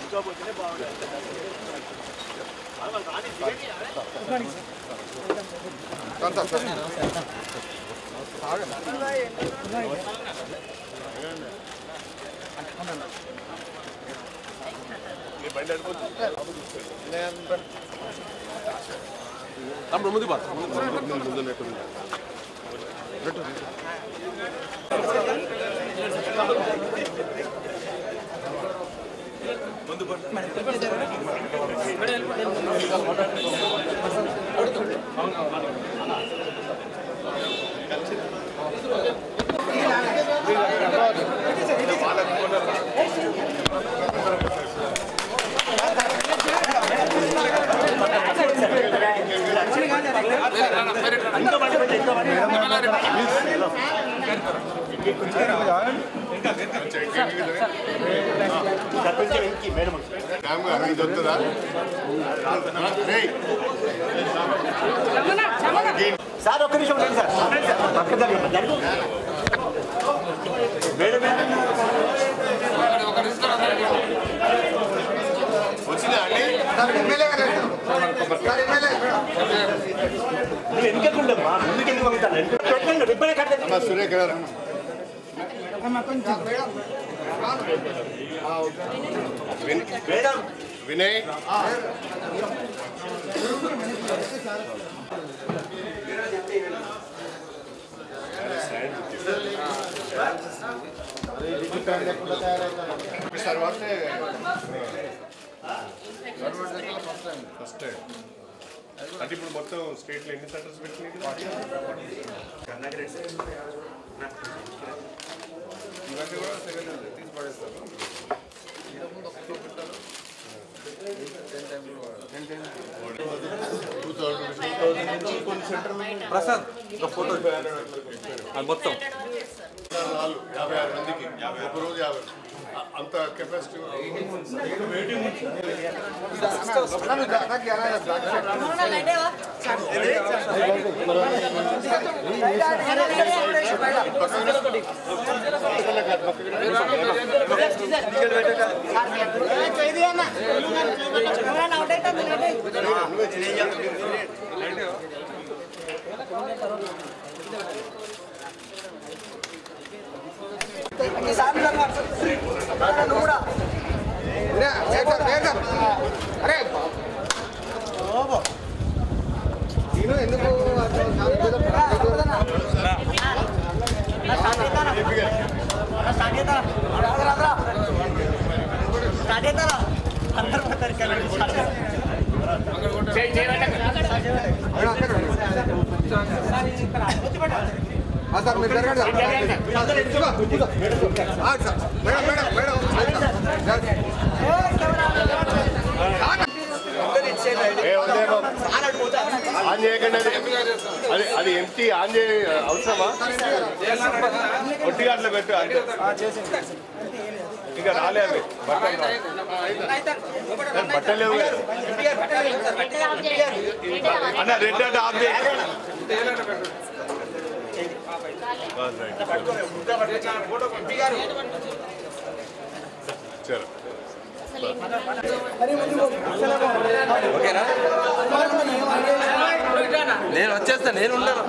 కూర్చోబోతేనే బాగుంటుంది తమ్ముడు ముందు బాత్ సార్ ఒక్క నిమిషం ఉండండి సార్ ఉండండి సార్ పక్క జరగండి జరుగు మేడం నువ్వు ఎందుకెళ్ళుకుంటామ్మా ముందుకు ఎందుకు పంపుతాను పెట్టండి రిబ్బనే కట్టండి సురేఖ గారు మేడం వినయ్ తర్వాత ఫస్ట్ టైం అంటే ఇప్పుడు మొత్తం స్టేట్లో ఎన్ని సెంటర్స్ పెట్టినాయి ఇవన్నీ కూడా సెకండ్ తీసి పడేస్తారు టూ థౌసండ్ నుంచి కొన్ని సెంటర్లు ప్రసాద్ ఒక ఫోటో అది మొత్తం నాలుగు యాభై ఆరు మందికి ఒక రోజు యాభై అ- అంత కెపాసిటీ సార్ మీరు జరగండి మేడం మేడం మేడం ఏ ఉందే బాబు. ఆన్ చేయకండి అది అది అది ఎంటీ ఆన్ చేయ అవసరమా ఒట్టి అట్లా పెట్టు అంతే ఇంకా రాలే అవి బట్టలు రాలే. బట్టలు లేవు కదా. అన్న రెడ్ అంటే ఆఫ్ చేయి బస్ రైట్. చలో ఓకేనా నేను వచ్చేస్తా నేను ఉండను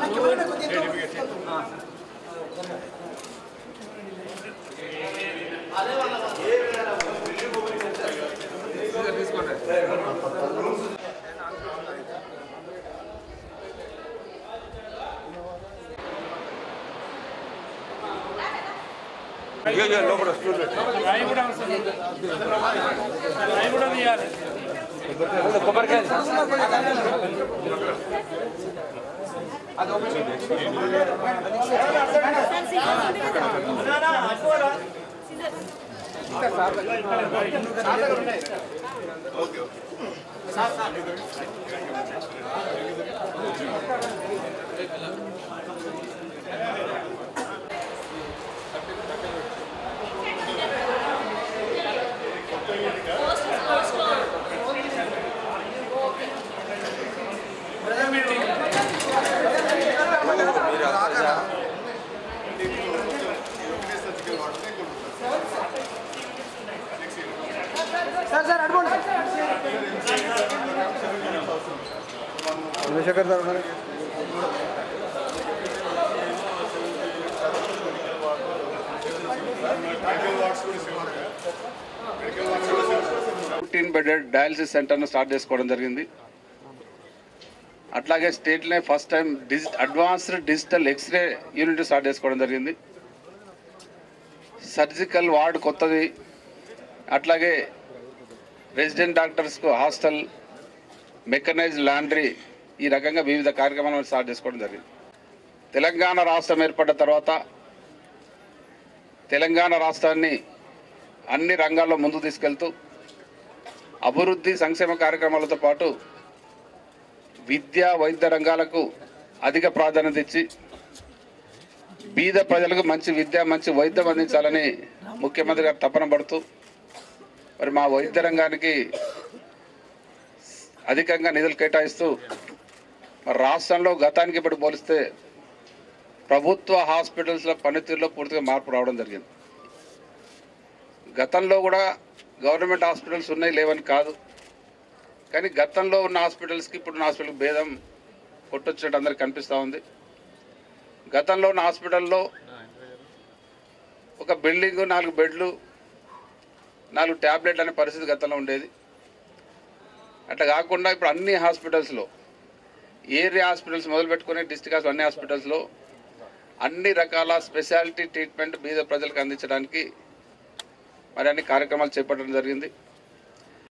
ఇగో, ఇగో, లోపల స్టూల్ పెట్టు. కొబ్బరికాయ చంద్రశేఖర్ సార్ ఉన్నారు ఫిఫ్టీన్ బెడెడ్ డయాలసిస్ సెంటర్ను స్టార్ట్ చేసుకోవడం జరిగింది అట్లాగే స్టేట్లోనే first time digi advanced digital X-ray unit start చేసుకోవడం జరిగింది సర్జికల్ వార్డ్ కొత్తది అట్లాగే రెసిడెంట్ డాక్టర్స్కు హాస్టల్ మెకనైజ్ లాండ్రీ ఈ రకంగా వివిధ కార్యక్రమాలను స్టార్ట్ చేసుకోవడం జరిగింది తెలంగాణ రాష్ట్రం ఏర్పడ్డ తర్వాత తెలంగాణ రాష్ట్రాన్ని అన్ని రంగాల్లో ముందుకు తీసుకెళ్తూ అభివృద్ధి సంక్షేమ కార్యక్రమాలతో పాటు విద్య వైద్య రంగాలకు అధిక ప్రాధాన్యత ఇచ్చి బీద ప్రజలకు మంచి విద్య మంచి వైద్యం అందించాలని ముఖ్యమంత్రి గారు తపన పడుతూ మరి మా వైద్య రంగానికి అధికంగా నిధులు కేటాయిస్తూ మరి రాష్ట్రంలో గతానికి ఇప్పుడు పోలిస్తే ప్రభుత్వ హాస్పిటల్స్ల పనితీరులో పూర్తిగా మార్పు రావడం జరిగింది గతంలో కూడా గవర్నమెంట్ హాస్పిటల్స్ ఉన్నాయి లేవని కాదు కానీ గతంలో ఉన్న హాస్పిటల్స్కి ఇప్పుడున్న హాస్పిటల్కి భేదం కొట్టొచ్చినట్టు అందరికి కనిపిస్తూ ఉంది గతంలో ఉన్న హాస్పిటల్లో ఒక బిల్డింగ్ నాలుగు బెడ్లు నాలుగు ట్యాబ్లెట్లు అనే పరిస్థితి గతంలో ఉండేది అట్లా కాకుండా ఇప్పుడు అన్ని హాస్పిటల్స్లో ఏరియా హాస్పిటల్స్ మొదలు పెట్టుకుని డిస్టిక్ హాస్పిటల్ అన్ని హాస్పిటల్స్లో అన్ని రకాల స్పెషాలిటీ ట్రీట్మెంట్ బీద ప్రజలకు అందించడానికి మరి అన్ని కార్యక్రమాలు చేపట్టడం జరిగింది